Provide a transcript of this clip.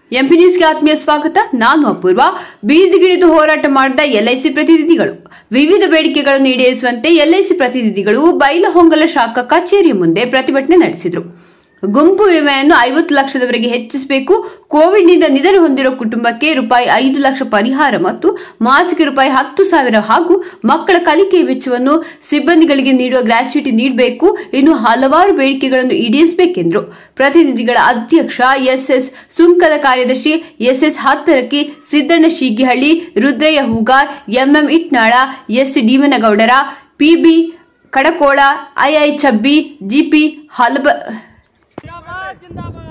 MP ನ್ಯೂಸ್ಗೆ ಆತ್ಮೀಯ ಸ್ವಾಗತ ನಾನು ಅಪೂರ್ವ ಬೀದಿಗಿಳಿದು ಹೋರಾಟ ಮಾಡಿದ ಎಲ್ಐಸಿ ಪ್ರತಿನಿಧಿಗಳು ವಿವಿಧ ಬೇಡಿಕೆಗಳನ್ನು ಈಡೇರಿಸುವಂತೆ ಎಲ್ಐಸಿ ಪ್ರತಿನಿಧಿಗಳು ಬೈಲಹೊಂಗಲ ಶಾಖಾ ಕಚೇರಿಯ ಮುಂದೆ ಪ್ರತಿಭಟನೆ ನಡೆಸಿದರು ಗುಂಪು ವಿಮೆಯನ್ನು ಐವತ್ತು ಲಕ್ಷದವರೆಗೆ ಹೆಚ್ಚಿಸಬೇಕು ಕೋವಿಡ್ನಿಂದ ನಿಧನ ಹೊಂದಿರುವ ಕುಟುಂಬಕ್ಕೆ ರೂಪಾಯಿ ಐದು ಲಕ್ಷ ಪರಿಹಾರ ಮತ್ತು ಮಾಸಿಕ ರೂಪಾಯಿ ಹತ್ತು ಸಾವಿರ ಹಾಗೂ ಮಕ್ಕಳ ಕಲಿಕೆ ವೆಚ್ಚವನ್ನು ಸಿಬ್ಬಂದಿಗಳಿಗೆ ನೀಡುವ ಗ್ರಾಚ್ಯುಟಿ ನೀಡಬೇಕು ಇನ್ನು ಹಲವಾರು ಬೇಡಿಕೆಗಳನ್ನು ಈಡೇರಿಸಬೇಕೆಂದರು ಪ್ರತಿನಿಧಿಗಳ ಅಧ್ಯಕ್ಷ ಎಸ್ಎಸ್ ಸುಂಕದ ಕಾರ್ಯದರ್ಶಿ S S Hattarakki Siddanna Shigihalli Rudrayya Hoogar M M Itnal S Dimanagoudar P B Kadakol I I Chabbi G P Halaba जिंदाबाद जिंदाबाद